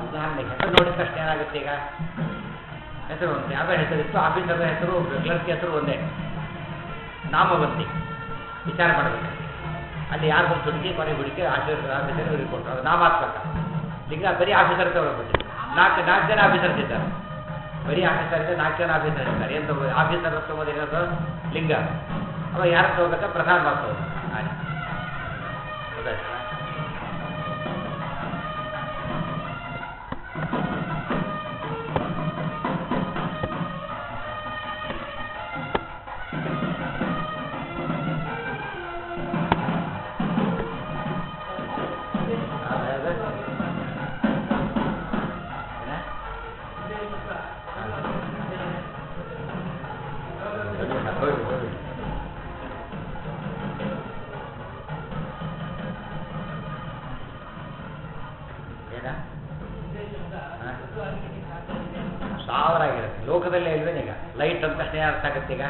ಉದಾಹರಣೆ ಹೆಸರು ನೋಡಿದ ತಕ್ಷಣ ಏನಾಗುತ್ತೆ ಈಗ ಹೆಸರು ಒಂದು ಯಾವುದೋ ಹೆಸರಿತ್ತು ಆಫೀಸರ್ ಹೆಸರು ಕ್ಲರ್ಕ್ ಹೆಸರು ಒಂದೇ ನಾಮವಂತಿ ವಿಚಾರ ಮಾಡಬೇಕು ಅಲ್ಲಿ ಯಾರು ಬಂದು ಹುಡುಗಿ ಕೊನೆ ಹುಡುಗಿ ಆಫೀಸರ್ ಆಫೀಸರ್ ಇವ್ರಿಗೆ ಕೊಟ್ಟರು ಅದು ನಾಮಾತ್ಮಕ ಲಿಂಗ ಬರೀ ಆಫೀಸರ್ ತಗೊಳ್ಬಿಟ್ಟು ನಾಲ್ಕು ನಾಲ್ಕು ಜನ ಆಫೀಸರ್ಸ್ ಇದ್ದಾರೆ ಬರೀ ಆಫೀಸರ್ ಇದೆ ನಾಲ್ಕು ಜನ ಆಫೀಸರ್ ಇದ್ದಾರೆ ಏನು ತಗೋ ಆಫೀಸರ್ ತಗೋದು ಏನದು ಲಿಂಗ ಅವಾಗ ಯಾರು ತಗೋಬೇಕಾ ಪ್ರಧಾನ ಮಾಡ್ತವ್ರು ಹಾಗೆ ಗೊತ್ತಾಯ್ತಾ ಅದೇ, ಅದೇ. ಏನ? ಹೋಗಿ, ಹೋಗಿ. ಏನ? ಹಾ? ಸಾವಿರ ಆಗಿರುತ್ತೆ ಲೋಕದಲ್ಲೇ ಇಲ್ವೇ ಈಗ ಲೈಟ್ ಅಂತ ತಕ್ಷಣ ಅರ್ಥ ಆಗುತ್ತೆ ಈಗ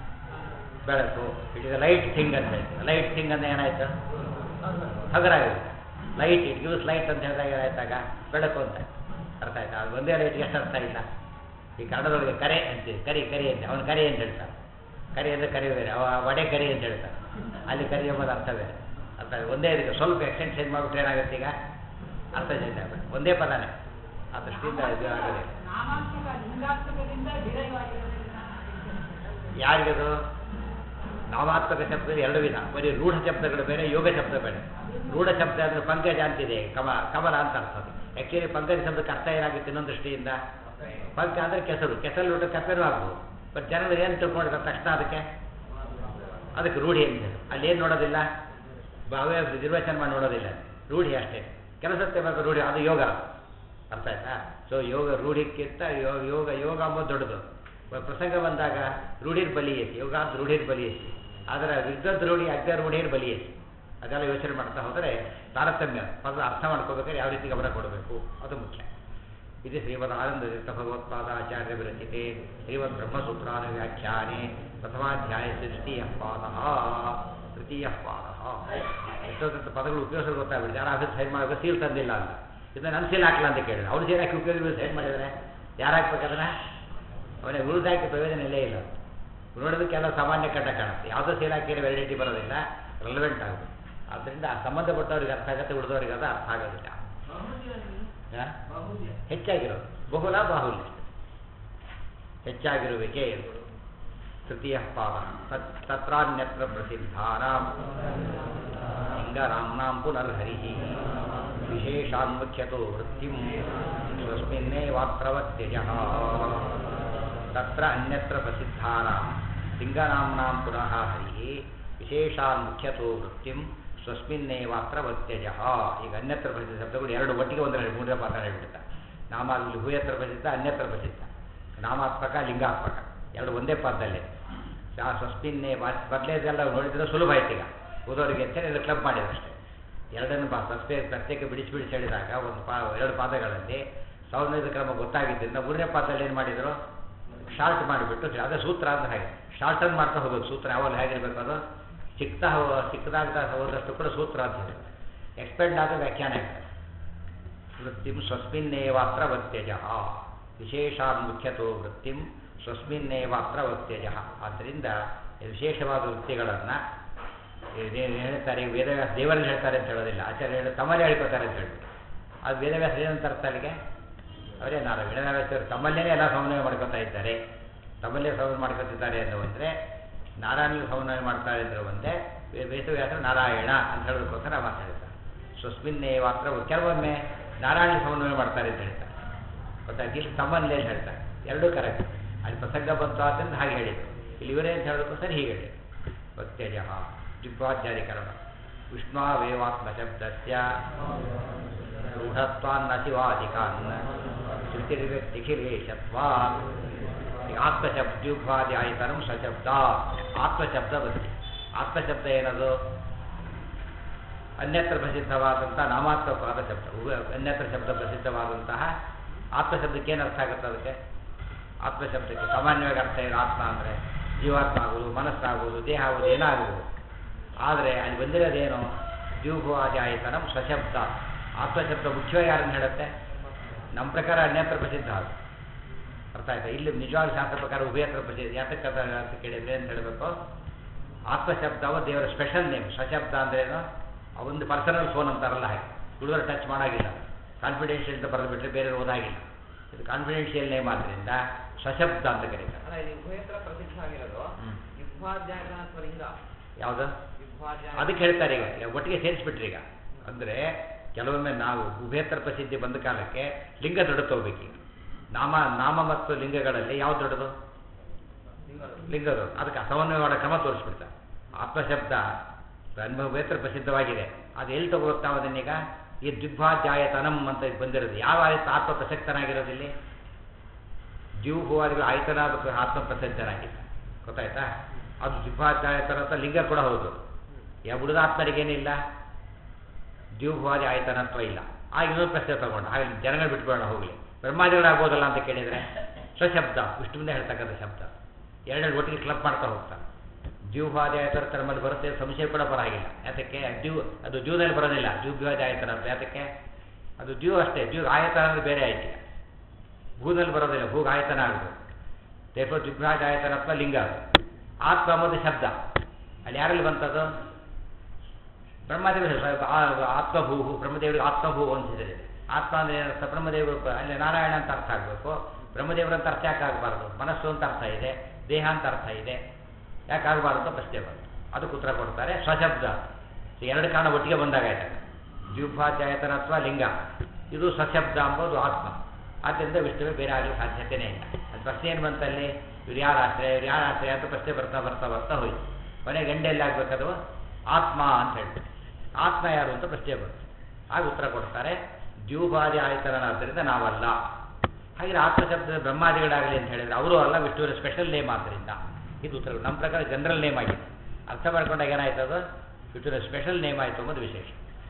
ಬೆಳಕು ಇಟ್ ಇಸ್ ಲೈಟ್ ಥಿಂಗ್ ಅಂತ ಹೇಳ್ತಾರೆ ಲೈಟ್ ಥಿಂಗ್ ಅಂದ್ರೆ ಏನಾಯ್ತು ಹಗರ ಆಗುತ್ತೆ ಲೈಟ್ ಇಟ್ ಯೂಸ್ ಲೈಟ್ ಅಂತ ಹೇಳಿದಾಗ ಏನಾಯ್ತಾಗ ಬೆಳಕು ಅಂತ ಅರ್ಥ ಆಯ್ತಾ ಅದು ಒಂದೇ ಲೈಟ್ಗೆ ಎಷ್ಟು ಅರ್ಥ ಇಲ್ಲ ಈ ಕನ್ನಡದೊಳಗೆ ಕರೆ ಅಂತೀವಿ ಕರಿ ಕರಿ ಅಂತ ಅವನು ಕರಿ ಅಂತ ಹೇಳ್ತಾನೆ ಕರಿ ಅಂದರೆ ಕರಿ ಬೇರೆ ಅವ ವಡೆ ಕರಿ ಅಂತ ಹೇಳ್ತಾನೆ ಅಲ್ಲಿ ಕರಿ ಎಂಬುದು ಅರ್ಥ ಬೇರೆ ಅರ್ಥ ಆಯ್ತು? ಒಂದೇ ಇದಕ್ಕೆ ಸ್ವಲ್ಪ ಎಕ್ಸ್ಟೆಂಟ್ ಚೇಂಜ್ ಮಾಡಿಬಿಟ್ರೆ ಏನಾಗುತ್ತೆ ಈಗ ಅರ್ಥ ಚೇಂಜ್ ಆಗುತ್ತೆ ಒಂದೇ ಪದನೇ ಆ ದೃಷ್ಟಿಯಿಂದ ಇದು ಆಗೋದಿಲ್ಲ ನಾಮಾಂಕಿಕ ಲಿಂಗಾತ್ಮಕದಿಂದ ಡಿರೈವ್ ಆಗಿರೋದ್ರಿಂದ ಯಾರಿಗದು ನಾಮಾತ್ಮಕ ಶಬ್ದ ಎರಡು ವಿಧ ಬರೀ ರೂಢ ಶಬ್ದಗಳು ಬೇರೆ ಯೋಗ ಶಬ್ದ ಬೇರೆ ರೂಢ ಶಬ್ದ ಅಂದರೆ ಪಂಕಜ ಅಂತಿದೆ ಕಮ ಕಮಲ ಅಂತ ಅರ್ಥ ಅದು ಆ್ಯಕ್ಚುಲಿ ಪಂಕಜ ಶಬ್ದಕ್ಕೆ ಅರ್ಥ ಏನಾಗುತ್ತೆ ಇನ್ನೊಂದು ದೃಷ್ಟಿಯಿಂದ ಪಂಕ ಅಂದರೆ ಕೆಸರು ಕೆಸರು ಊಟ ಕಪ್ಪೆನೂ ಆಗ್ಬೋದು ಬಟ್ ಜನರು ಏನು ತಿಳ್ಕೊಂಡಿರ್ತಾರೆ ತಕ್ಷಣ ಅದಕ್ಕೆ ಅದಕ್ಕೆ ರೂಢಿ ಅಂತ ಹೇಳಿ. ಅಲ್ಲಿ ಏನು ನೋಡೋದಿಲ್ಲ ಭಾವೇ ನಿರ್ವಚನ ಮಾಡಿ ನೋಡೋದಿಲ್ಲ ರೂಢಿ ಅಷ್ಟೇ ಕೆಲಸಕ್ಕೆ ಬೇಕು ರೂಢಿ ಅದು ಯೋಗ ಅರ್ಥ ಆಯ್ತಾ ಸೊ ಯೋಗ ರೂಢಿಕ್ಕಿಂತ ಯೋಗ ಯೋಗ ಯೋಗ ಅಂಬೋದು ದೊಡ್ಡದು ಪ್ರ- ಪ್ರಸಂಗ ಬಂದಾಗ ರೂಢಿರ್ ಬಲಿಯೇಸಿ ಯೋಗ ಅಂತ ರೂಢಿರ್ ಬಲಿಯೇಸಿ ಆದರೆ ವಿದ್ವದ್ ರೂಢಿ ಅಗ್ರ ರೂಢಿರ್ ಬಲಿಯೇಸಿ ಅದೆಲ್ಲ ಯೋಚನೆ ಮಾಡ್ತಾ ಹೋದರೆ ತಾರತಮ್ಯ ಪದ ಅರ್ಥ ಮಾಡ್ಕೋಬೇಕಾದ್ರೆ ಯಾವ ರೀತಿ ಗಮನ ಕೊಡಬೇಕು ಅದು ಮುಖ್ಯ ಇದು ಶ್ರೀಮದ್ ಆನಂದ ತೀರ್ಥ ಭಗವತ್ಪಾದ ಆಚಾರ್ಯ ವಿರಚಿತೆ ಶ್ರೀಮದ್ ಬ್ರಹ್ಮಸೂತ್ರಾನ ವ್ಯಾಖ್ಯಾನೆ ಪ್ರಥಮಾಧ್ಯಾಯ ತೃತೀಯ ಪಾದ ತೃತೀಯ ಪಾದ ಎಷ್ಟೊಂದು ಪದಗಳು ಉಪಯೋಗಿಸೋದು ಗೊತ್ತಾಗ್ಬಿಡಿ ಯಾರು ಆಫೀಸ್ ಸೈನ್ ಮಾಡಬೇಕು ಸೀಲ್ ತಂದಿಲ್ಲ ಅಂತ ಇದನ್ನ ನನ್ನ ಸೀಲ್ ಹಾಕಲ್ಲ ಅಂತ ಕೇಳಿದ್ರೆ ಅವ್ರು ಸೀಲ್ ಹಾಕಿ ಉಪಯೋಗ ಸೈನ್ ಮಾಡಿದರೆ ಯಾರು ಹಾಕ್ಬೇಕಾದ್ರೆ ಅವನಿಗೆ ಉಳಿದು ಹಾಕಿ ಪ್ರಯೋಜನ ಇಲ್ಲೇ ಇಲ್ಲ ನೋಡೋದಕ್ಕೆಲ್ಲ ಸಾಮಾನ್ಯ ಕಟ್ಟ ಕಾಣುತ್ತೆ ಯಾವುದೋ ಸೀಲ್ ಹಾಕಿದ್ರೆ ವೆರೈಟಿ ಬರೋದಿಲ್ಲ ರೆಲವೆಂಟ್ ಆಗುತ್ತೆ ಆದ್ದರಿಂದ ಆ ಸಂಬಂಧಪಟ್ಟವ್ರಿಗೆ ಅರ್ಥ ಆಗುತ್ತೆ ಉಳಿದವರಿಗೆ ಅದು ಅರ್ಥ ಆಗೋದಿಲ್ಲ ಹಾ? ಹೆಚ್ಚಾಗಿರೋದು ಬಹುಲ ಬಾಹುಲ್ಯ ಹೆಚ್ಚಾಗಿರುವಿಕೆ ಎಂದು ತೃತೀಯ ಪಾದ ತತ್ ತತ್ರಾನ್ಯತ್ರ ಪ್ರಸಿದ್ಧಾನಾಂ ಲಿಂಗರಾಮ್ನಾಂ ಪುನರ್ಹರಿ ವಿಶೇಷಾನ್ಮುಖ್ಯತೋ ವೃತ್ತಿಂ ಸ್ವಸ್ಮಿನ್ನೇವಾತ್ರವತ್ಯಜ ತತ್ರ ಅನ್ಯತ್ರ ಪ್ರಸಿದ್ಧಾನಾಂ ಲಿಂಗನಾಮ್ನಾಂ ಪುನಃ ಹರಿ ವಿಶೇಷಾನ್ಮುಖ್ಯತೋ ವೃತ್ತಿಂ ಸ್ವಸ್ಮಿನ್ನೇವಾತ್ರ ವತ್ಯಜ ಈಗ ಅನ್ಯತ್ರ ಪ್ರಸಿದ್ಧ ಶಬ್ದಗಳು ಎರಡು ಒಟ್ಟಿಗೆ ಒಂದರಲ್ಲಿ ಮೂರನೇ ಪಾತ್ರ ಹೇಳ್ಬಿಡ್ತಾರೆ ನಾಮ ಅಲ್ಲಿ ಹೂಯತ್ರ ಪ್ರಸಿದ್ಧ ಅನ್ಯತ್ರ ಪ್ರಸಿದ್ಧ ನಾಮಾತ್ಮಕ ಲಿಂಗಾತ್ಮಕ ಎರಡು ಒಂದೇ ಪದದಲ್ಲೇ ಆ ಸ್ವಸ್ಮಿನ್ನೇ ಬದಲೇದೆಲ್ಲ ನೋಡಿದ್ರೆ ಸುಲಭ ಆಯ್ತು ಈಗ ಓದೋರಿಗೆ ಅಂತೇಳಿ ಇದು ಕ್ಲಬ್ ಮಾಡಿದ್ರು ಅಷ್ಟೇ ಎರಡನ್ನು ಪಾ ಸಸ್ಪೆ ಪ್ರತ್ಯೇಕ ಬಿಡಿಸಿ ಬಿಡಿಸಿ ಹೇಳಿದಾಗ ಒಂದು ಪಾ ಎರಡು ಪಾದಗಳಲ್ಲಿ ಸೌಂದರ್ಯದ ಕ್ರಮ ಗೊತ್ತಾಗಿದ್ದರಿಂದ ಮೂರನೇ ಪಾದದಲ್ಲಿ ಏನು ಮಾಡಿದರು ಶಾರ್ಟ್ ಮಾಡಿಬಿಟ್ಟು ಅದೇ ಸೂತ್ರ ಅಂದ್ರೆ ಹಾಗೆ ಶಾರ್ಟನ್ ಮಾಡ್ತಾ ಹೋಗೋದು ಸೂತ್ರ ಯಾವಾಗ ಹೇಗಿರ್ಬೇಕು ಅದು ಚಿಕ್ತಾ ಹೋ- ಚಿಕ್ಕದಾಗ್ತಾ ಹೋದಷ್ಟು ಕೂಡ ಸೂತ್ರ ಅಂತ ಹೇಳಿ ಎಕ್ಸ್ಪೆಂಡ್ ಆದ ವ್ಯಾಖ್ಯಾನ ಆಗ್ತದೆ ವೃತ್ತಿಂ ಸ್ವಸ್ಮಿನ್ನೇವಾತ್ರ ವತ್ಯಜ ವಿಶೇಷಾನ್ ಮುಖ್ಯತೋ ವೃತ್ತಿಂ ಸ್ವಸ್ಮಿನ್ನೇವಾತ್ರ ವತ್ಯಜ ಆದ್ದರಿಂದ ವಿಶೇಷವಾದ ವೃತ್ತಿಗಳನ್ನು ಹೇಳ್ತಾರೆ ವೇದವ್ಯಾಸ ದೇವರಲ್ಲಿ ಹೇಳ್ತಾರೆ ಅಂತ ಹೇಳೋದಿಲ್ಲ ಆಚಾರ್ಯ ಹೇಳಿ ತಮ್ಮಲ್ಲೇ ಹೇಳ್ಕೊತಾರೆ ಅಂತ ಹೇಳ್ಬಿಟ್ಟು ಅದು ವೇದವ್ಯಾಸ ಏನಂತ ಅರ್ಥ ಅಲ್ಲಿಗೆ ಅವರೇ ನಾನು ವೇದವ್ಯಾಸರು ತಮ್ಮಲ್ಲೇ ಎಲ್ಲ ಸಮನ್ವಯ ಮಾಡ್ಕೊತಾ ಇದ್ದಾರೆ ತಮ್ಮಲ್ಲೇ ಸಮನ್ವಯ ಮಾಡ್ಕೊತಿದ್ದಾರೆ ಎಂದು ಅಂದರೆ ನಾರಾಯಣ ಸಮನ್ವಯ ಮಾಡ್ತಾರೆ ಅಂದ್ರೆ ಒಂದೇ ವೇ- ವೇದವ್ಯಾಸರು ನಾರಾಯಣ ಅಂತ ಹೇಳೋದಕ್ಕೋಸ್ಕರ ಮಾತಾಡ್ತಾರೆ ಸ್ವಸ್ಮಿನ್ನೇ ಮಾತ್ರ ಕೆಲವೊಮ್ಮೆ ನಾರಾಯಣ ಸಮನ್ವಯ ಮಾಡ್ತಾರೆ ಅಂತ ಹೇಳ್ತಾರೆ ಗೊತ್ತಾಗಿ ಇಲ್ಲಿ ತಮ್ಮಲ್ಲೇ ಅಂತ ಹೇಳ್ತಾರೆ ಎರಡೂ ಕರೆಕ್ಟ್ ಅಲ್ಲಿ ಪ್ರಸಂಗ ಬಂತು ಆದ್ದರಿಂದ ಹಾಗೆ ಹೇಳಿದ್ರು ಇಲ್ಲಿ ಇವರೇ ಅಂತ ಹೇಳೋದಕ್ಕೋಸ್ಕರ ಹೀಗೆ ಹೇಳಿದ್ರು ಪ್ರತ್ಯಜ ಜಿಹ್ವಾಧ್ಯಾಧಿಕರಣ ವಿಷ್ಣಾವೇವಾತ್ಮ ಶಬ್ದಸ್ಯ ರೂಢತ್ವಾನ್ನ ಶಿವಾಧಿಕಾನ್ ಶ್ರುತಿರ್ವ್ಯಕ್ತಿಖಿಲೇಶತ್ವಾನ್ ಈಗ ಆತ್ಮಶಬ್ದ್ಯುಗ್ವಾದಿ ಆಯ್ತನಂ ಸಶಬ್ದ ಆತ್ಮಶಬ್ದ ಬಂತು ಆತ್ಮಶಬ್ದ ಏನದು ಅನ್ಯತ್ರ ಪ್ರಸಿದ್ಧವಾದಂಥ ನಾಮಾತ್ಮಕವಾದ ಶಬ್ದ ಉಭಯ- ಅನ್ಯತ್ರ ಶಬ್ದ ಪ್ರಸಿದ್ಧವಾದಂತಹ ಆತ್ಮಶಬ್ದಕ್ಕೆ ಏನು ಅರ್ಥ ಆಗುತ್ತೆ ಅದಕ್ಕೆ ಆತ್ಮಶಬ್ದಕ್ಕೆ ಸಾಮಾನ್ಯವಾಗಿ ಅರ್ಥ ಏನು ಆತ್ಮ ಅಂದರೆ ಜೀವಾತ್ಮ ಆಗುವುದು ಮನಸ್ಸಾಗುವುದು ದೇಹ ಆಗುವುದು ಏನಾಗುವುದು ಆದರೆ ಅಲ್ಲಿ ಬಂದಿರೋದೇನು ದ್ಯೂಭವಾದಿ ಆಯ್ತನಂ ಸ್ವಶಬ್ದ ಆತ್ಮಶಬ್ದ ಮುಖ್ಯವಾಗಿ ಯಾರನ್ನು ಹೇಳುತ್ತೆ ನಮ್ಮ ಪ್ರಕಾರ ಅನ್ಯತ್ರ ಪ್ರಸಿದ್ಧ ಅದು ಅರ್ಥ ಆಯ್ತಾ ಇಲ್ಲಿ ನಿಜವಾದ ಶಾಸ್ತ್ರ ಪ್ರಕಾರ ಉಭಯತ್ರ ಪ್ರಸಿದ್ಧ ಯಾತಕ್ಕೆ ಅದ ಅಂತ ಕೇಳಿದ್ರೆ ಅಂತ ಹೇಳಬೇಕು ಆತ್ಮಶಬ್ದವ ದೇವರ ಸ್ಪೆಷಲ್ ನೇಮ್ ಸ್ವಶಬ್ದ ಅಂದ್ರೇನು ಆ ಒಂದು ಪರ್ಸನಲ್ ಫೋನ್ ಅಂತಾರಲ್ಲ ಹಾಗೆ ಹುಡುಗರು ಟಚ್ ಮಾಡಾಗಿಲ್ಲ ಕಾನ್ಫಿಡೆನ್ಷಿಯಲ್ ಅಂತ ಬರೆದು ಬಿಟ್ಟರೆ ಬೇರೆ ಓದಾಗಿಲ್ಲ ಇದು ಕಾನ್ಫಿಡೆನ್ಷಿಯಲ್ ನೇಮ್ ಆದ್ದರಿಂದ ಸ್ವಶಬ್ದ ಅಂತ ಕರೀತಾರೆ ಅಲ್ಲ ಇದು ಉಭಯತ್ರ ಪ್ರಸಿದ್ಧ ಆಗಿರೋದು ಹ್ಮ್. ಯುದ್ಧಾಧ್ಯಾಯ ಅಥವಾ ಲಿಂಗ ಯಾವುದು ಯುದ್ಧಾಧ್ಯಾಯ ಅದಕ್ಕೆ ಹೇಳ್ತಾರೆ ಈಗ ಈಗ ಒಟ್ಟಿಗೆ ಸೇರಿಸ್ಬಿಟ್ರಿ ಈಗ ಅಂದರೆ ಕೆಲವೊಮ್ಮೆ ನಾವು ಉಭಯತರ ಪ್ರಸಿದ್ಧಿ ಬಂದ ಕಾಲಕ್ಕೆ ಲಿಂಗ ದೊಡ್ಡದು ಹೋಗ್ಬೇಕೀಗ ನಾಮ ನಾಮ ಮತ್ತು ಲಿಂಗಗಳಲ್ಲಿ ಯಾವ್ದು ದೊಡ್ಡದು ಲಿಂಗಗಳು. ಲಿಂಗ ದೊಡ್ಡದು ಅದಕ್ಕೆ ಅಸಮನ್ವಯವಾದ ಕ್ರಮ ತೋರಿಸ್ಬಿಡ್ತಾರೆ ಆತ್ಮಶಬ್ದ ಅನುಭವೇತರ ಪ್ರಸಿದ್ಧವಾಗಿದೆ ಅದು ಎಲ್ಲಿ ತಗೋಬೇಕು ನಾವು ಅದನ್ನೀಗ ಈ ದ್ವಿಭಾಧ್ಯಾಯತನಂ ಅಂತ ಇದು ಬಂದಿರೋದು ಯಾವ ಆಯ್ತು ಆತ್ಮ ಪ್ರಸಕ್ತನಾಗಿರೋದಿಲ್ಲಿ ದ್ಯೂಭುವಾದಿಗಳು ಆಯ್ತನಾದ ಪ್ರ- ಆತ್ಮ ಪ್ರಸಿದ್ಧನಾಗಿದ್ದ ಗೊತ್ತಾಯ್ತಾ ಅದು ದ್ವಿಭಾಧ್ಯಾಯತನ ಅಂತ ಲಿಂಗ ಕೂಡ ಹೌದು ಯಾವ ಉಳಿದಾತ್ಮರಿಗೇನಿಲ್ಲ ದ್ಯೂಭುವಾದಿ ಆಯ್ತನತ್ವ ಇಲ್ಲ ಆಗ ಇನ್ನೊಂದು ಪ್ರಶ್ನೆ ತಗೊಂಡು ಹಾಗೆ ಜನಗಳು ಬಿಟ್ಬೇಡ ಹೋಗಲಿ ಬ್ರಹ್ಮಾದಿಗಳಾಗ್ಬೋದಲ್ಲ ಅಂತ ಕೇಳಿದರೆ ಸ್ವಶಬ್ದ ವಿಷ್ಣುವಿಂದ ಹೇಳ್ತಕ್ಕಂಥ ಶಬ್ದ ಎರಡೆರಡು ಒಟ್ಟಿಗೆ ಕ್ಲಬ್ ಮಾಡ್ತಾ ಹೋಗ್ತಾನೆ ದ್ಯೂಭಾದಿ ಆಯತರ ನಮ್ಮಲ್ಲಿ ಬರುತ್ತೆ ಸಂಶಯ ಕೂಡ ಬರಾಗಿಲ್ಲ ಯಾತಕ್ಕೆ ದ್ಯೂ ಅದು ದ್ಯೂನಲ್ಲಿ ಬರೋದಿಲ್ಲ ದ್ಯೂಭ್ಯಾದಿ ಆಯತನ ಅಂತ ಯಾತಕ್ಕೆ ಅದು ದ್ಯೂ ಅಷ್ಟೇ ದ್ಯೂ ಆಯತನ ಅಂದ್ರೆ ಬೇರೆ ಆಯ್ತು ಈಗ ಭೂದಲ್ಲಿ ಬರೋದಿಲ್ಲ ಭೂಗ ಆಯತನ ಆಗ್ಬೋದು ದೇವ ದ್ವಿಭ್ರಾಜ ಆಯತನ ಅಥವಾ ಲಿಂಗ ಅದು ಆತ್ಮ ಎಂಬುದು ಶಬ್ದ ಅಲ್ಲಿ ಯಾರಲ್ಲಿ ಬಂತದ್ದು ಬ್ರಹ್ಮದೇವರು ಹೇಳ್ತಾರೆ, ಆ- ಆತ್ಮಭೂಹು ಬ್ರಹ್ಮದೇವರಿಗೆ ಆತ್ಮಭೂ ಅನ್ಸಿದ್ರೆ ಆತ್ಮ ಅಂದ್ರೆ ಏನರ್ಥ ಬ್ರಹ್ಮದೇವರು ಪ- ಅಲ್ಲಿ ನಾರಾಯಣ ಅಂತ ಅರ್ಥ ಆಗಬೇಕು ಬ್ರಹ್ಮದೇವರು ಅಂತ ಅರ್ಥ ಯಾಕೆ ಆಗಬಾರ್ದು ಮನಸ್ಸು ಅಂತ ಅರ್ಥ ಇದೆ ದೇಹ ಅಂತ ಅರ್ಥ ಇದೆ ಯಾಕೆ ಆಗಬಾರ್ದು ಅಂತ ಪ್ರಶ್ನೆ ಬಂತು ಅದಕ್ಕೆ ಉತ್ತರ ಕೊಡ್ತಾರೆ ಸ್ವಶಬ್ದ ಸೊ ಎರಡು ಕಾರಣ ಒಟ್ಟಿಗೆ ಬಂದಾಗ ಆಯ್ತಾಗ ದ್ವಿಭಾಧ್ಯಾಯತನ ಅಥವಾ ಲಿಂಗ ಇದು ಸ್ವಶಬ್ದ ಅಂಬೋದು ಆತ್ಮ ಆದ್ದರಿಂದ ವಿಷ್ಣುವೇ ಬೇರೆ ಆಗಲು ಸಾಧ್ಯತೆಯೇ ಇಲ್ಲ ಅದು ಪ್ರಶ್ನೆ ಏನು ಬಂತಲ್ಲಿ ಇವ್ರು ಯಾರ ಆಶ್ರಯ ಇವ್ರು ಯಾರ ಆಶ್ರಯ ಅಂತ ಪ್ರಶ್ನೆ ಬರ್ತಾ ಬರ್ತಾ ಬರ್ತಾ ಹೋಯ್ತು ಕೊನೆಗೆ ಗಂಡೆಯಲ್ಲಿ ಆಗ್ಬೇಕದು ಆತ್ಮ ಅಂತ ಹೇಳ್ತಾರೆ ಆತ್ಮ ಯಾರು ಅಂತ ಪ್ರಶ್ನೆ ಬಂತು ಆಗ ಉತ್ತರ ಕೊಡ್ತಾರೆ ದ್ಯೂಭಾದಿ ಆಯ್ತನಾದ್ದರಿಂದ ನಾವಲ್ಲ ಹಾಗೆ ಆತ್ಮಶಬ್ದ ಬ್ರಹ್ಮಾದಿಗಳಾಗಲಿ ಅಂತ ಹೇಳಿದ್ರೆ ಅವರು ಅಲ್ಲ ವಿಷ್ಣುವಿನ ಸ್ಪೆಷಲ್ ನೇಮ್ ಆದ್ದರಿಂದ ಇದು ಉತ್ತರ ನಮ್ಮ ಪ್ರಕಾರ ಜನರಲ್ ನೇಮ್ ಆಗಿದೆ ಅರ್ಥ ಮಾಡ್ಕೊಂಡಾಗ ಏನಾಯ್ತು ಅದು ವಿಷ್ಣುವಿನ ಸ್ಪೆಷಲ್ ನೇಮ್ ಆಯಿತು ಅನ್ನೋದು ವಿಶೇಷ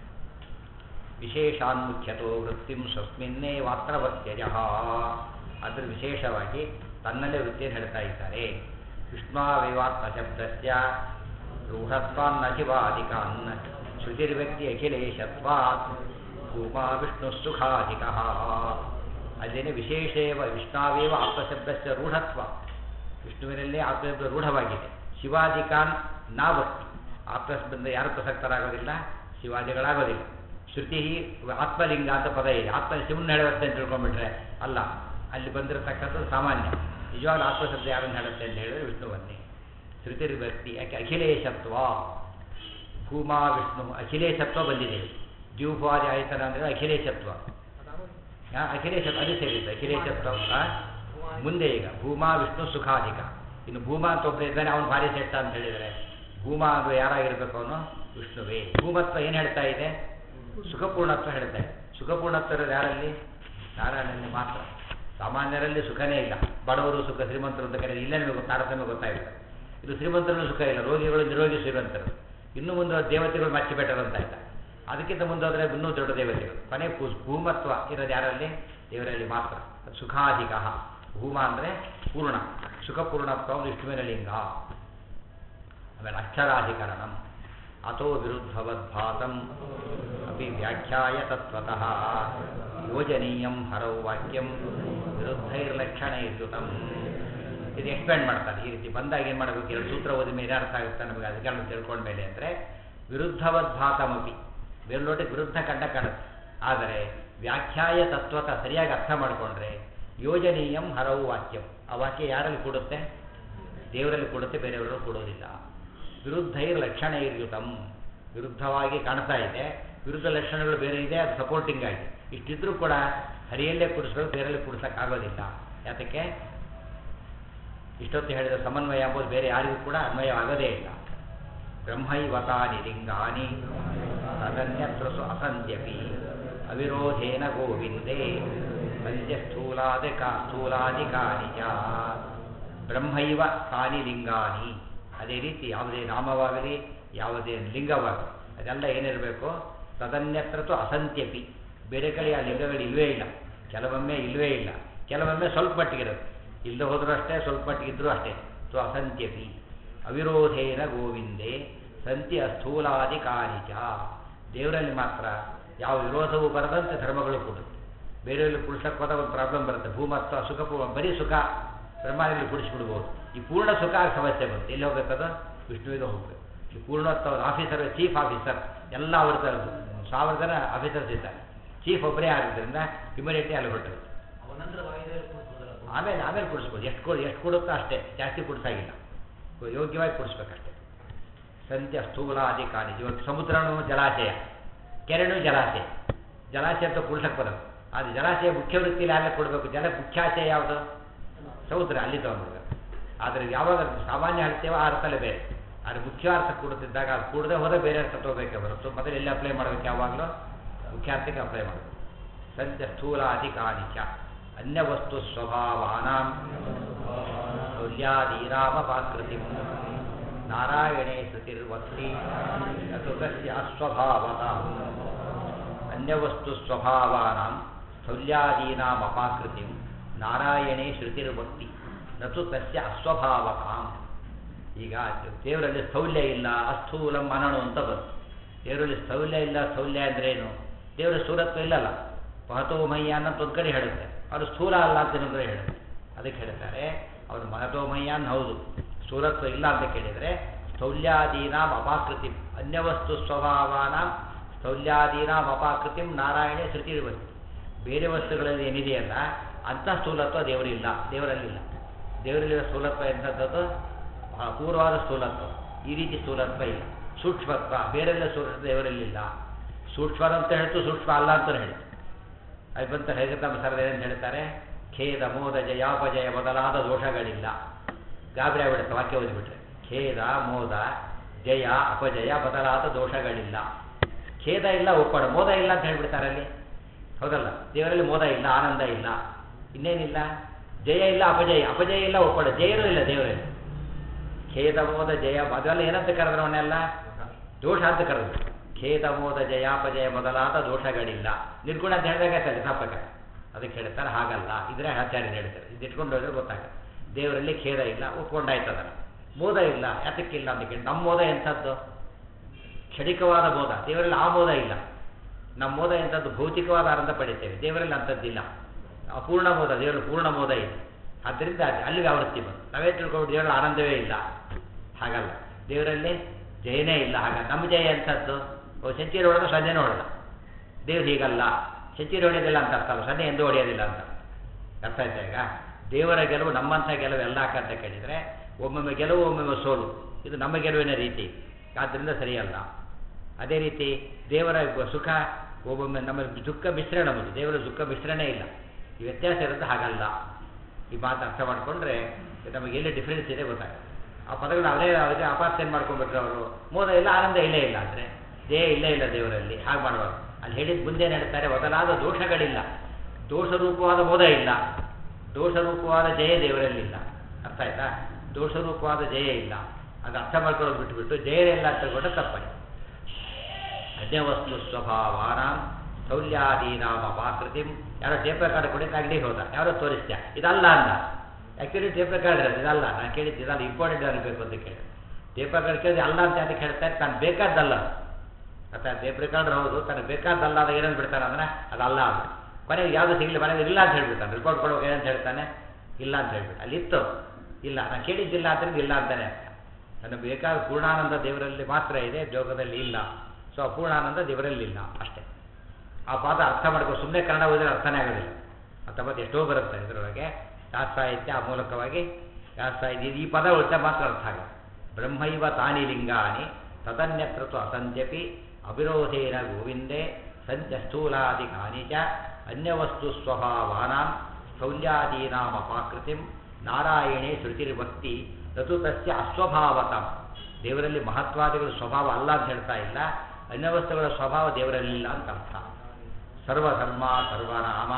ವಿಶೇಷಾನ್ಮುಖ್ಯತೋ ವೃತ್ತಿಂ ಸ್ವಸ್ಮಿನ್ನೇ ವಾತ್ರವತ್ಯಜ ಅದ್ರ ವಿಶೇಷವಾಗಿ ತನ್ನಲ್ಲೇ ವೃತ್ತಿಯನ್ನು ಹೇಳ್ತಾ ಇದ್ದಾರೆ ವಿಷ್ಣಾವಿವಾತ್ಮ ಶಬ್ದಸ್ಯ ರೂಢತ್ವಾನ್ನ ಶಿವಾದಿಕಾನ್ ಶ್ರುತಿರ್ವ್ಯಕ್ತಿ ಅಖಿಲೇಶತ್ವಾತ್ ಭೂಮಾ ವಿಷ್ಣು ಸುಖಾಧಿಕ ಅಲ್ಲೇನೆ ವಿಶೇಷೇವ ವಿಷ್ಣಾವೇವ ಆತ್ಮಶಬ್ದಸ್ಯ ರೂಢತ್ವ ವಿಷ್ಣುವಿನಲ್ಲೇ ಆತ್ಮಶಬ್ದ ರೂಢವಾಗಿದೆ ಶಿವಾದಿಕಾನ್ ನಾವಕ್ತಿ ಆತ್ಮಶಬ್ದದಿಂದ ಯಾರು ಪ್ರಸಕ್ತರಾಗೋದಿಲ್ಲ ಶಿವಾದಿಗಳಾಗೋದಿಲ್ಲ ಶ್ರುತಿ ಆತ್ಮಲಿಂಗ ಅಂತ ಪದ ಇದೆ ಆತ್ಮ ಶಿವನ ಹೇಳುತ್ತೆ ಅಂತ ತಿಳ್ಕೊಂಡ್ಬಿಟ್ರೆ ಅಲ್ಲ ಅಲ್ಲಿ ಬಂದಿರತಕ್ಕಂಥದ್ದು ಸಾಮಾನ್ಯ ನಿಜವಾಗ್ಲೂ ಆತ್ಮಶಬ್ದ ಯಾರನ್ನು ಹೇಳುತ್ತೆ ಅಂತ ಹೇಳಿದ್ರೆ ವಿಷ್ಣುವನ್ನೇ ಶ್ರುತಿರ್ಭಕ್ತಿ ಯಾಕೆ ಅಖಿಲೇಶತ್ವ ಭೂಮಾ ವಿಷ್ಣು ಅಖಿಲೇಶತ್ವ ಬಂದಿದೆ ದ್ಯೂಪಾದಿ ಆಯ್ತನ ಅಂದರೆ ಅಖಿಲೇಶತ್ವ ಅದಾಗೋದು. ಆ, ಅಖಿಲೇಶ ಅದು ಸೇರಿತ್ತು ಅಖಿಲೇಶತ್ವ ಆ, ಮುಂದೆ ಈಗ ಭೂಮಾ ವಿಷ್ಣು ಸುಖಾಧಿಕ ಇನ್ನು ಭೂಮಾ ಅಂತ ಒಬ್ಬರು ಇದ್ದಾನೆ ಅವನು ಭಾರಿ ಶ್ರೇಷ್ಠ ಅಂತ ಹೇಳಿದರೆ ಭೂಮಾ ಅದು ಯಾರಾಗಿರ್ಬೇಕು ಅವನು ವಿಷ್ಣುವೇ ಭೂಮತ್ವ ಏನು ಹೇಳ್ತಾ ಇದೆ ಸುಖಪೂರ್ಣತ್ವ ಹೇಳ್ತಾ ಇದೆ ಸುಖಪೂರ್ಣತ್ವ ಇರೋದು ಯಾರಲ್ಲಿ ನಾರಾಯಣನಲ್ಲಿ ಮಾತ್ರ ಸಾಮಾನ್ಯರಲ್ಲಿ ಸುಖನೇ ಇಲ್ಲ ಬಡವರು ಸುಖ ಶ್ರೀಮಂತರು ಅಂತ ಕರೆಯೋದು ಇಲ್ಲೇ ನಿಮಗೆ ತಾರತಮ್ಯ ಗೊತ್ತಾಗುತ್ತೆ ಇದು ಶ್ರೀಮಂತರಲ್ಲೂ ಸುಖ ಇಲ್ಲ ರೋಗಿಗಳು ನಿರೋಗಿ ಶ್ರೀಮಂತರು ಇನ್ನು ಮುಂದೆ ದೇವತೆಗಳು ಮಚ್ಚಿ ಬೆಟರ್ ಅಂತ ಆಯ್ತಾ ಅದಕ್ಕಿಂತ ಮುಂದೆ ಹೋದರೆ ಇನ್ನೂ ದೊಡ್ಡ ದೇವತೆಗಳು ಕೊನೆ ಪೂ- ಭೂಮತ್ವ ಇರೋದು ಯಾರಲ್ಲಿ ದೇವರಲ್ಲಿ ಮಾತ್ರ ಅದು ಸುಖಾಧಿಕ ಭೂಮ ಅಂದರೆ ಪೂರ್ಣ ಸುಖಪೂರ್ಣತ್ವ ವಿಷ್ಣುವಿನ ಲಿಂಗ ಆಮೇಲೆ ಅಕ್ಷರಾಧಿಕರಣಂ ಅಥೋ ವಿರುದ್ಧವದ್ಭಾತಂ ಅಪಿ ವ್ಯಾಖ್ಯಾಯ ತತ್ವತಃ ಯೋಜನೀಯಂ ಹರೌ ವಾಕ್ಯಂ ವಿರುದ್ಧೈರ್ಲಕ್ಷಣೈರ್ಯುತಂ ಇದು ಎಕ್ಸ್ಪ್ಯಾಂಡ್ ಮಾಡ್ತಾರೆ ಈ ರೀತಿ ಬಂದಾಗ ಏನು ಮಾಡಬೇಕು ಎರಡು ಸೂತ್ರ ಓದಿ ಮೇಲೆ ಅರ್ಥ ಆಗುತ್ತೆ ನಮಗೆ ಅಧಿಕರಣ ತಿಳ್ಕೊಂಡ ಮೇಲೆ ಅಂದರೆ ವಿರುದ್ಧವದ್ಭಾತಮಪಿ ಬೇರ್ಲೋಟಕ್ಕೆ ವಿರುದ್ಧ ಕಂಡ ಕಾಣುತ್ತೆ ಆದರೆ ವ್ಯಾಖ್ಯಾಯ ತತ್ವತ ಸರಿಯಾಗಿ ಅರ್ಥ ಮಾಡಿಕೊಂಡ್ರೆ ಯೋಜನೀಯಂ ಹರವು ವಾಕ್ಯಂ ಆ ವಾಕ್ಯ ಯಾರಲ್ಲಿ ಕೂಡುತ್ತೆ ದೇವರಲ್ಲಿ ಕೊಡುತ್ತೆ ಬೇರೆಯವರು ಕೊಡೋದಿಲ್ಲ ವಿರುದ್ಧೈರ್ ಲಕ್ಷಣೈರ್ಯುತಂ ವಿರುದ್ಧವಾಗಿ ಕಾಣ್ತಾ ಇದೆ ವಿರುದ್ಧ ಲಕ್ಷಣಗಳು ಬೇರೆ ಇದೆ ಅದು ಸಪೋರ್ಟಿಂಗ್ ಆಗಿ ಇಷ್ಟಿದ್ರೂ ಕೂಡ ಹರಿಯಲ್ಲೇ ಕುಡಿಸ್ಗಳು ಬೇರೆಯಲ್ಲಿ ಕುಡಿಸೋಕ್ಕಾಗೋದಿಲ್ಲ ಯಾತಕ್ಕೆ ಇಷ್ಟೊತ್ತು ಹೇಳಿದ ಸಮನ್ವಯ ಎಂಬುದು ಬೇರೆ ಯಾರಿಗೂ ಕೂಡ ಅನ್ವಯವಾಗದೇ ಇಲ್ಲ ಬ್ರಹ್ಮೈವತಾನಿ ಲಿಂಗಾನಿ ತದನ್ಯತ್ರ ಸು ಅಸಂಧ್ಯಪಿ ಅವಿರೋಧೇನ ಗೋವಿಂದೇ ಪಂಚ ಸ್ಥೂಲಾದಿಕ ಸ್ಥೂಲಾದಿಕಾನಿ ಚ ಬ್ರಹ್ಮೈವ ತಾನಿ ಲಿಂಗಾನಿ ಅದೇ ರೀತಿ ಯಾವುದೇ ನಾಮವಾಗಲಿ ಯಾವುದೇ ಲಿಂಗವಾಗಲಿ ಅದೆಲ್ಲ ಏನಿರಬೇಕು ತದನ್ಯತ್ರತು ಅಸಂತ್ಯಪಿ ಬೇರೆ ಕಡೆ ಆ ಲಿಂಗಗಳು ಇಲ್ವೇ ಇಲ್ಲ ಕೆಲವೊಮ್ಮೆ ಇಲ್ವೇ ಇಲ್ಲ ಕೆಲವೊಮ್ಮೆ ಸ್ವಲ್ಪ ಮಟ್ಟಿಗಿರುತ್ತೆ ಇಲ್ಲದೆ ಹೋದರೂ ಅಷ್ಟೇ ಸ್ವಲ್ಪ ಮಟ್ಟಿಗಿದ್ರೂ ಅಷ್ಟೇ ಸೊ ಅಸಂತ್ಯಪಿ ಅವಿರೋಧೇನ ಗೋವಿಂದೇ ಸಂತಿ ಅಸ್ಥೂಲಾದಿ ಕಾರಿಚ ದೇವರಲ್ಲಿ ಮಾತ್ರ ಯಾವ ವಿರೋಧವೂ ಬರದಂತೆ ಧರ್ಮಗಳು ಕೊಡುತ್ತೆ ಬೇರೆಯಲ್ಲಿ ಕುಡಿಸಕ್ಕೆ ಹೋದಾಗ ಒಂದು ಪ್ರಾಬ್ಲಮ್ ಬರುತ್ತೆ ಭೂಮತ್ವ ಸುಖ ಪೂ- ಬರೀ ಸುಖ ಬ್ರಹ್ಮಾಂಡದಲ್ಲಿ ಕುಡಿಸ್ಬಿಡ್ಬೋದು ಈ ಪೂರ್ಣ ಸುಖ ಆಗ ಸಮಸ್ಯೆ ಬರುತ್ತೆ ಎಲ್ಲಿ ಹೋಗ್ಬೇಕದು ವಿಷ್ಣುವಿಗೆ ಹೋಗ್ಬೇಕು ಈ ಪೂರ್ಣತ್ವ ಆಫೀಸರ್ ಚೀಫ್ ಆಫೀಸರ್ ಎಲ್ಲ ಅವ್ರ ಸಾವಿರ ಜನ ಆಫೀಸರ್ಸ್ ಇದ್ದಾರೆ ಚೀಫ್ ಒಬ್ಬರೇ ಆಗಿದ್ದರಿಂದ ಇಮಿಡಿಯೇಟ್ಲಿ ಅಲ್ಲಿ ಹೊರಟರು ಅವ ನಂತರ ವಾಯುದೇವರು ಕೂತ್ಬೋದಲ್ಲ ಆಮೇಲೆ ಆಮೇಲೆ ಕುಡಿಸ್ಬೋದು ಎಷ್ಟು ಕೊಡು ಎಷ್ಟು ಕೊಡುತ್ತೋ ಅಷ್ಟೇ ಜಾಸ್ತಿ ಕುಡಿಸಾಗಿಲ್ಲ ಯೋಗ್ಯವಾಗಿ ಕುಡಿಸ್ಬೇಕಷ್ಟೇ ಸಂತ್ಯ ಸ್ಥೂಲ ಅಧಿಕಾರಿ ಇವತ್ತು ಸಮುದ್ರನೂ ಜಲಾಶಯ ಕೆರೆನೂ ಜಲಾಶಯ ಜಲಾಶಯ ಅಂತ ಕುಡ್ಸಕ್ಕೆ ಬರೋದು ಅದು ಜಲಾಶಯ ಮುಖ್ಯ ವೃತ್ತಿಯಲ್ಲಿ ಅಲ್ಲೇ ಕೊಡಬೇಕು ಜಲ ಮುಖ್ಯಾಶಯ ಯಾವುದು ಸಮುದ್ರ ಅಲ್ಲಿ ತಗೊಂಡ್ಬಿಡ್ಬೇಕು ಆದರೆ ಯಾವಾಗ ಸಾಮಾನ್ಯ ಹೇಳ್ತೇವೋ ಆ ಅರ್ಥಲ್ಲೇ ಬೇರೆ ಆದರೆ ಮುಖ್ಯ ಅರ್ಥ ಕೊಡುತ್ತಿದ್ದಾಗ ಅದು ಕೂಡದೆ ಹೋದರೆ ಬೇರೆ ಅರ್ಥ ತಗೋಬೇಕೇ ಹೊರತು ಮೊದಲು ಎಲ್ಲಿ ಅಪ್ಲೈ ಮಾಡಬೇಕು ಯಾವಾಗಲೂ ಮುಖ್ಯಾರ್ಥಕ್ಕೆ ಅಪ್ಲೈ ಮಾಡಬೇಕು ಸಂತ್ಯ ಸ್ಥೂಲ ಅಧಿಕಾರಿ ಚ ಅನ್ಯವಸ್ತು ಸ್ವಭಾವಾನಾಂ ತುಲ್ಯಾದೀರಾಮಪಾಕೃತಿ ನಾರಾಯಣೇ ಶ್ರುತಿರ್ವಕ್ತಿ ಅದು ತಸ್ಯ ಅಸ್ವಭಾವತ ಅನ್ಯವಸ್ತು ಸ್ವಭಾವಾನಾಂ ಸ್ಥೌಲ್ಯಾದೀನಾಂ ಅಪಾಕೃತಿಂ ನಾರಾಯಣೇ ಶ್ರುತಿರ್ವಕ್ತಿ ನತು ತಸ್ಯ ಅಸ್ವಭಾವತಾಂ ಈಗ ದೇವರಲ್ಲಿ ಸ್ಥೌಲ್ಯ ಇಲ್ಲ ಅಸ್ಥೂಲಂ ಮನಣು ಅಂತ ಬಂತು ದೇವರಲ್ಲಿ ಸ್ಥೌಲ್ಯ ಇಲ್ಲ ಸ್ಥೌಲ್ಯ ಅಂದ್ರೇನು ದೇವರ ಸ್ಥೂಲತ್ವ ಇಲ್ಲಲ್ಲ ಮಹತೋಮಯ್ಯ ಅನ್ನೋದು ಒಂದು ಕಡೆ ಹೇಳುತ್ತೆ ಅವರು ಸ್ಥೂಲ ಅಲ್ಲ ಅಂತ ಇನ್ನೊಂದು ಕಡೆ ಹೇಳುತ್ತೆ ಅದಕ್ಕೆ ಹೇಳ್ತಾರೆ ಅವನು ಮಹತೋಮಯ್ಯ ಅನ್ ಹೌದು ಸ್ಥೂಲತ್ವ ಇಲ್ಲ ಅಂತ ಕೇಳಿದರೆ ಸ್ಥೌಲ್ಯಾದೀನಾಂ ಅಪಾಕೃತಿ ಅನ್ಯವಸ್ತು ಸ್ವಭಾವಾನಾಂ ಸ್ಥೌಲ್ಯಾದೀನಾಂ ಅಪಾಕೃತಿಂ ನಾರಾಯಣೇ ಶ್ರುತಿರ್ವಸ್ತಿ ಬೇರೆ ವಸ್ತುಗಳಲ್ಲಿ ಏನಿದೆಯಲ್ಲ ಅಂಥ ಸ್ಥೂಲತ್ವ ದೇವರಿಲ್ಲ ದೇವರಲ್ಲಿಲ್ಲ ದೇವರಲ್ಲಿರೋ ಸ್ಥೂಲತ್ವ ಎಂಥದ್ದು ಅಪೂರ್ವವಾದ ಸ್ಥೂಲತ್ವ ಈ ರೀತಿ ಸ್ಥೂಲತ್ವ ಇಲ್ಲ ಸೂಕ್ಷ್ಮತ್ವ ಬೇರೆಲ್ಲ ಸ್ಥೂಲ ದೇವರಲ್ಲಿಲ್ಲ ಸೂಕ್ಷ್ಮ ಅಂತ ಹೇಳ್ತು ಸೂಕ್ಷ್ಮ ಅಲ್ಲ ಅಂತ ಹೇಳ್ತು ಅದು ಬಂತ ಹೇಗೆ ತಮ್ಮ ಸರದ ಏನಂತ ಹೇಳ್ತಾರೆ ಖೇದ ಮೋದ ಜಯಾಪಜಯ ಮೊದಲಾದ ದೋಷಗಳಿಲ್ಲ ಗಾಬರಿ ಆಗ್ಬಿಡುತ್ತೆ ವಾಕ್ಯ ಓದಿಬಿಟ್ರೆ ಖೇದ ಮೋದ ಜಯ ಅಪಜಯ ಬದಲಾದ ದೋಷಗಳಿಲ್ಲ ಖೇದ ಇಲ್ಲ ಒಪ್ಪಡ ಮೋದ ಇಲ್ಲ ಅಂತ ಹೇಳ್ಬಿಡ್ತಾರೆ ಅಲ್ಲಿ ಹೌದಲ್ಲ ದೇವರಲ್ಲಿ ಮೋದ ಇಲ್ಲ ಆನಂದ ಇಲ್ಲ ಇನ್ನೇನಿಲ್ಲ ಜಯ ಇಲ್ಲ ಅಪಜಯ ಅಪಜಯ ಇಲ್ಲ ಒಪ್ಪಡ ಜಯನೂ ಇಲ್ಲ ದೇವರಲ್ಲಿ ಖೇದ ಮೋದ ಜಯ ಅದೆಲ್ಲ ಏನಂತ ಕರೆದ್ರು ಅವನ್ನೆಲ್ಲ ದೋಷ ಅಂತ ಕರೆದ್ರು ಖೇದ ಮೋದ ಜಯಾಪಜಯ ಮೊದಲಾದ ದೋಷಗಳಿಲ್ಲ ನಿರ್ಗುಣ ಅಂತ ಹೇಳಿದಾಗ ಜ್ಞಾಪಕ ಅದಕ್ಕೆ ಹೇಳ್ತಾರೆ ಹಾಗಲ್ಲ ಇದ್ರೆ ಆಚಾರ್ಯರು ಹೇಳ್ತಾರೆ ಇದು ಇಟ್ಕೊಂಡು ಹೋದ್ರೆ ಗೊತ್ತಾಗುತ್ತೆ ದೇವರಲ್ಲಿ ಖೇದ ಇಲ್ಲ ಒಪ್ಕೊಂಡಾಯ್ತು ಅದನ್ನು ಮೋದ ಇಲ್ಲ ಯಾತಕ್ಕಿಲ್ಲ ಅಂತ ಕೇಳಿ ನಮ್ಮ ಮೋದ ಎಂಥದ್ದು ಕ್ಷಣಿಕವಾದ ಮೋದ ದೇವರಲ್ಲಿ ಆ ಮೋದ ಇಲ್ಲ ನಮ್ಮ ಮೋದ ಎಂಥದ್ದು ಭೌತಿಕವಾದ ಆನಂದ ಪಡಿತೇವೆ ದೇವರಲ್ಲಿ ಅಂಥದ್ದಿಲ್ಲ ಅಪೂರ್ಣ ಮೋದ ದೇವರಲ್ಲಿ ಪೂರ್ಣ ಮೋದ ಇದೆ ಆದ್ದರಿಂದ ಅದು ಅಲ್ಲಿ ವ್ಯಾವೃತ್ತಿ ಬಂತು ನಾವೇ ತಿಳ್ಕೊಂಡು ದೇವರಲ್ಲಿ ಆನಂದವೇ ಇಲ್ಲ ಹಾಗಲ್ಲ ದೇವರಲ್ಲಿ ಜಯನೇ ಇಲ್ಲ ಹಾಗ ನಮ್ಮ ಜಯ ಎಂಥದ್ದು ಓ ಸೆಂಚುರಿ ಹೊಡೆದ ಸೊನ್ನೆನೂ ಹೊಡೆದ ದೇವ್ರು ಹೀಗಲ್ಲ ಸೆಂಚುರಿ ಹೊಡೆಯೋದಿಲ್ಲ ಅಂತ ಅರ್ಥ ಅಲ್ಲ ಸೊನ್ನೆ ಎಂದೂ ಹೊಡೆಯೋದಿಲ್ಲ ಅಂತ ಅರ್ಥ ಆಯ್ತಾ ಈಗ ದೇವರ ಗೆಲುವು ನಮ್ಮಂಥ ಗೆಲುವು ಎಲ್ಲ ಅಂತ ಕೇಳಿದರೆ ಒಮ್ಮೊಮ್ಮೆ ಗೆಲುವು ಒಮ್ಮೊಮ್ಮೆ ಸೋಲು ಇದು ನಮ್ಮ ಗೆಲುವಿನ ರೀತಿ ಆದ್ದರಿಂದ ಸರಿಯಲ್ಲ ಅದೇ ರೀತಿ ದೇವರ ಸುಖ ಒಬ್ಬೊಮ್ಮೆ ನಮ್ಮ ದುಃಖ ಮಿಶ್ರಣ ನಮ್ಮದು ದೇವರ ದುಃಖ ಮಿಶ್ರಣೇ ಇಲ್ಲ ಈ ವ್ಯತ್ಯಾಸ ಇರೋದು ಹಾಗಲ್ಲ ಈ ಮಾತು ಅರ್ಥ ಮಾಡಿಕೊಂಡ್ರೆ ನಮಗೆ ಎಲ್ಲಿ ಡಿಫ್ರೆನ್ಸ್ ಇದೆ ಗೊತ್ತಾಗುತ್ತೆ ಆ ಪದಗಳು ಅವರೇ ಅವರಿಗೆ ಅಪಾರ್ಥನೆ ಮಾಡ್ಕೊಂಡ್ಬಿಟ್ರೆ ಅವರು ಮೋದ ಇಲ್ಲ ಆನಂದ ಇಲ್ಲೇ ಇಲ್ಲ ಅಂದರೆ ದೇಹ ಇಲ್ಲೇ ಇಲ್ಲ ದೇವರಲ್ಲಿ ಹಾಗೆ ಮಾಡಬಾರ್ದು ಅಲ್ಲಿ ಹೇಳಿದ ಮುಂದೆ ಹೇಳ್ತಾರೆ ಮೊದಲಾದ ದೋಷಗಳಿಲ್ಲ ದೋಷರೂಪವಾದ ಮೋದ ಇಲ್ಲ ದೋಷರೂಪವಾದ ಜಯ ದೇವರಲ್ಲಿಲ್ಲ ಅರ್ಥ ಆಯ್ತಾ ದೋಷರೂಪವಾದ ಜಯ ಇಲ್ಲ ಅದು ಅರ್ಥ ಮಾಡ್ಕೊಳ್ಳೋದು ಬಿಟ್ಟುಬಿಟ್ಟು ಜಯರಿಲ್ಲ ಅಂತ ತಗೊಂಡ್ರೆ ತಪ್ಪಾಯ್ತು ಅನ್ಯವಸ್ತು ಸ್ವಭಾವಾನ ಸ್ಥೌಲ್ಯಾದೀನಾಮ ಅಪಾಕೃತಿಂ ಯಾರೋ ಟೇಪ್ ರೆಕಾರ್ಡ್ ಕೊಡಿದ್ದು ಅಂಗಡಿಗೆ ಹೋದ ಯಾರೋ ತೋರಿಸ್ತ್ಯಾ ಇದಲ್ಲ ಅಂದ ಆ್ಯಕ್ಚುಲಿ ಟೇಪ್ ರೆಕಾರ್ಡ್ ಇರೋದು ಇದಲ್ಲ ನಾನು ಕೇಳಿದ್ದು ಇದಲ್ಲ ಇಂಪಾರ್ಟೆಂಟ್ ಅನ್ಬೇಕು ಅಂತ ಕೇಳಿ ಟೇಪ್ ರೆಕಾರ್ಡ್ ಕೇಳಿದ್ರೆ ಅಲ್ಲ ಅಂತ ಅದಕ್ಕೆ ಹೇಳ್ತಾರೆ ತಾನು ಬೇಕಾದ್ದಲ್ಲ ಅಥವಾ ಟೇಪ್ ರೆಕಾರ್ಡರ್ ಹೌದು ತನಗೆ ಬೇಕಾದ್ದಲ್ಲ ಅದು ಏನಂತ ಬಿಡ್ತಾನೆ ಅಂದ್ರೆ ಅದಲ್ಲ ಅದು ಕೊನೆಗೆ ಯಾವುದು ಸಿಗಲಿ ಮನೆಗೆ ಇಲ್ಲ ಅಂತ ಹೇಳ್ಬಿಡ್ತಾನೆ ರಿಪೋರ್ಟ್ ಕೊಡುವಾಗ ಏನಂತ ಹೇಳ್ತಾನೆ ಇಲ್ಲ ಅಂತ ಹೇಳ್ಬಿಟ್ಟು ಅಲ್ಲಿ ಇತ್ತು ಇಲ್ಲ ನಾನು ಕೇಳಿದ್ದಿಲ್ಲ ಅಂದ್ರೆ ಇಲ್ಲ ಅಂತಾನೆ ಅರ್ಥ ನನಗೆ ಬೇಕಾದ ಪೂರ್ಣಾನಂದ ದೇವರಲ್ಲಿ ಮಾತ್ರ ಇದೆ ಜೋಗದಲ್ಲಿ ಇಲ್ಲ ಸೊ ಆ ಪೂರ್ಣಾನಂದ ದೇವರಲ್ಲಿ ಇಲ್ಲ ಅಷ್ಟೇ ಆ ಪಾದ ಅರ್ಥ ಮಾಡ್ಕೋ ಸುಮ್ಮನೆ ಕನ್ನಡ ಓದಿದ್ರೆ ಅರ್ಥನೇ ಆಗೋದಿಲ್ಲ ಅಥವಾ ಮತ್ತೆ ಎಷ್ಟೋ ಬರುತ್ತೆ ಇದರೊಳಗೆ ಶಾಸ್ತ್ರ ಸಾಹಿತ್ಯ ಆ ಮೂಲಕವಾಗಿ ಶಾಸ್ತ್ರ ಸಾಹಿತ್ಯ ಈ ಪದ ಉಳಿತ ಮಾತ್ರ ಅರ್ಥ ಆಗ ಬ್ರಹ್ಮೈವ ತಾನಿ ಲಿಂಗಾನಿ ತದನ್ಯತ್ರತು ಅಸಂತ್ಯಪಿ ಅವಿರೋಧೇನ ಗೋವಿಂದೇ ಸಂತ್ಯ ಸ್ಥೂಲಾದಿಕಾನಿ ಚ ಅನ್ಯವಸ್ತು ಸ್ವಭಾವಾನಾಂ ಸ್ಥೌಲ್ಯಾದೀನಾಂ ಅಪಾಕೃತಿಂ ನಾರಾಯಣೇ ಶ್ರುತಿರ್ಭಕ್ತಿ ತತು ತಸ್ಯ ಅಸ್ವಭಾವತಂ ದೇವರಲ್ಲಿ ಮಹತ್ವಾದಿಗಳ ಸ್ವಭಾವ ಅಲ್ಲ ಅಂತ ಹೇಳ್ತಾ ಇಲ್ಲ ಅನ್ಯವಸ್ತುಗಳ ಸ್ವಭಾವ ದೇವರಲ್ಲಿಲ್ಲ ಅಂತ ಅರ್ಥ ಸರ್ವಧರ್ಮ ಸರ್ವನಾಮ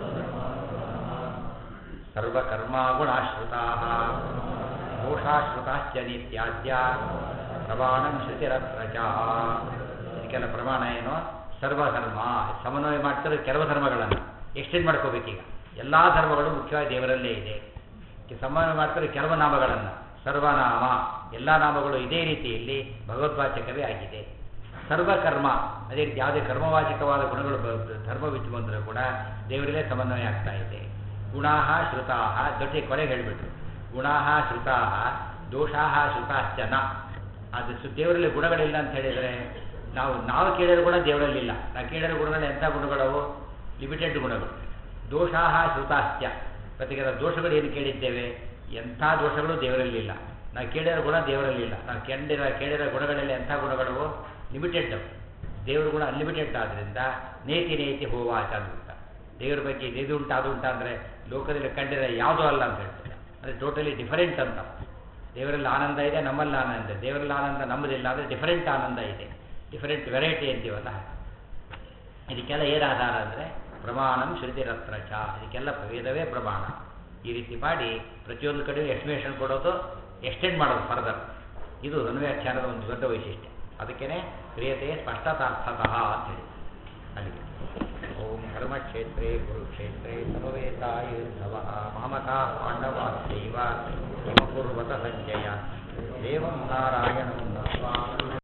ಸರ್ವಕರ್ಮ ಗುಣಾಶ್ರುತಾ ದೋಷಾಶ್ರುತಾಶ್ಚ ನಿತ್ಯಾದ್ಯ ಪ್ರಮಾಣಂ ಶ್ರುತಿರತ್ರ ಚ ಇದಕ್ಕೆಲ್ಲ ಪ್ರಮಾಣ ಏನು ಸರ್ವಧರ್ಮ ಸಮನ್ವಯ ಮಾಡ್ತಾರೆ ಕೆಲವು ಧರ್ಮಗಳನ್ನು ಎಕ್ಸ್ಟೆಂಡ್ ಮಾಡ್ಕೋಬೇಕೀಗ ಎಲ್ಲ ಧರ್ಮಗಳು ಮುಖ್ಯವಾಗಿ ದೇವರಲ್ಲೇ ಇದೆ ಸಮನ್ವಯ ಮಾಡ್ತಾರೆ ಕೆಲವು ನಾಮಗಳನ್ನು ಸರ್ವನಾಮ ಎಲ್ಲ ನಾಮಗಳು ಇದೇ ರೀತಿಯಲ್ಲಿ ಭಗವದ್ವಾಚಕವೇ ಆಗಿದೆ ಸರ್ವಕರ್ಮ ಅದೇ ರೀತಿ ಯಾವುದೇ ಕರ್ಮವಾಚಕವಾದ ಗುಣಗಳು ಬ- ಧರ್ಮ ಬಿಟ್ಟು ಬಂದರೂ ಕೂಡ ದೇವರಲ್ಲೇ ಸಮನ್ವಯ ಆಗ್ತಾ ಇದೆ ಗುಣಾಹ ಶ್ರುತಾಹ ಜೊತೆ ಕೊನೆಗೆ ಹೇಳಿಬಿಟ್ರು ಗುಣಾಹ ಶ್ರುತಾಹ ದೋಷಾಹ ಶ್ರುತಾಶ್ಚನ ಅದು ಸು ದೇವರಲ್ಲಿ ಗುಣಗಳಿಲ್ಲ ಅಂತ ಹೇಳಿದರೆ ನಾವು ನಾವು ಕೇಳಿರೋ ಗುಣ ದೇವರಲ್ಲಿಲ್ಲ ನಾವು ಕೇಳಿರೋ ಗುಣಗಳು ಎಂಥ ಗುಣಗಳವು ಲಿಮಿಟೆಡ್ ಗುಣಗಳು ದೋಷಾಹ ಶ್ರುತಾಶ್ಚ ಪ್ರತಿಗೆ ದೋಷಗಳು ಏನು ಕೇಳಿದ್ದೇವೆ ಎಂಥ ದೋಷಗಳು ದೇವರಲ್ಲಿಲ್ಲ ನಾವು ಕೇಳಿರೋ ಗುಣ ದೇವರಲ್ಲಿಲ್ಲ ನಾವು ಕೆಂಡಿರೋ ಕೇಳಿರೋ ಗುಣಗಳಲ್ಲಿ ಎಂಥ ಗುಣಗಳು ಲಿಮಿಟೆಡ್ ದೇವರ ಗುಣ ಅನ್ಲಿಮಿಟೆಡ್ ಆದ್ದರಿಂದ ನೇತಿ ನೇತಿ ಹೋವಾಚ ಅಂತ ದೇವರ ಬಗ್ಗೆ ಇದು ಉಂಟು ಅದು ಉಂಟು ಅಂದರೆ ಲೋಕದಲ್ಲಿ ಕಂಡಿರೋ ಯಾವುದೂ ಅಲ್ಲ ಅಂತ ಹೇಳ್ತಾರೆ ಅಂದರೆ ಟೋಟಲಿ ಡಿಫರೆಂಟ್ ಅಂತ ದೇವರಲ್ಲಿ ಆನಂದ ಇದೆ ನಮ್ಮಲ್ಲಿ ಆನಂದ ಇದೆ ದೇವರಲ್ಲಿ ಆನಂದ ನಮ್ಮದಿಲ್ಲ ಅಂದರೆ ಡಿಫರೆಂಟ್ ಆನಂದ ಇದೆ ಡಿಫರೆಂಟ್ ವೆರೈಟಿ ಅಂತೀವಲ್ಲ ಹಾಗೆ. ಇದಕ್ಕೆಲ್ಲ ಏನು ಆಧಾರ ಅಂದರೆ ಪ್ರಮಾಣಂ ಶ್ರುತಿರತ್ರ ಚ ಇದಕ್ಕೆಲ್ಲ ವೇದವೇ ಪ್ರಮಾಣ ಈ ರೀತಿ ಮಾಡಿ ಪ್ರತಿಯೊಂದು ಕಡೆ ಎಕ್ಸ್ಪ್ಲೇಷನ್ ಕೊಡೋದು ಎಕ್ಸ್ಟೆಂಡ್ ಮಾಡೋದು ಫರ್ದರ್ ಇದು ಅನ್ವ್ಯಾಖ್ಯಾನದ ಒಂದು ದೊಡ್ಡ ವೈಶಿಷ್ಟ್ಯ ಅದಕ್ಕೇ ಕ್ರಿಯತೆ ಸ್ಪಷ್ಟತಾರ್ಥತಃ ಅಂತ ಹೇಳಿ ಅಲ್ಲಿಗೆ ಓಂ ಧರ್ಮಕ್ಷೇತ್ರೇ ಕುರುಕ್ಷೇತ್ರೇ ಸಮವೇತಾಯುರ್ಧವ ಮಾಮಕಾ ಪಾಂಡವಾಶ್ಚೈವ ಹಿಮಕುರ್ವತ ಸಂಜಯ ದೇವಂ ನಾರಾಯಣಂ ನತ್ವಾ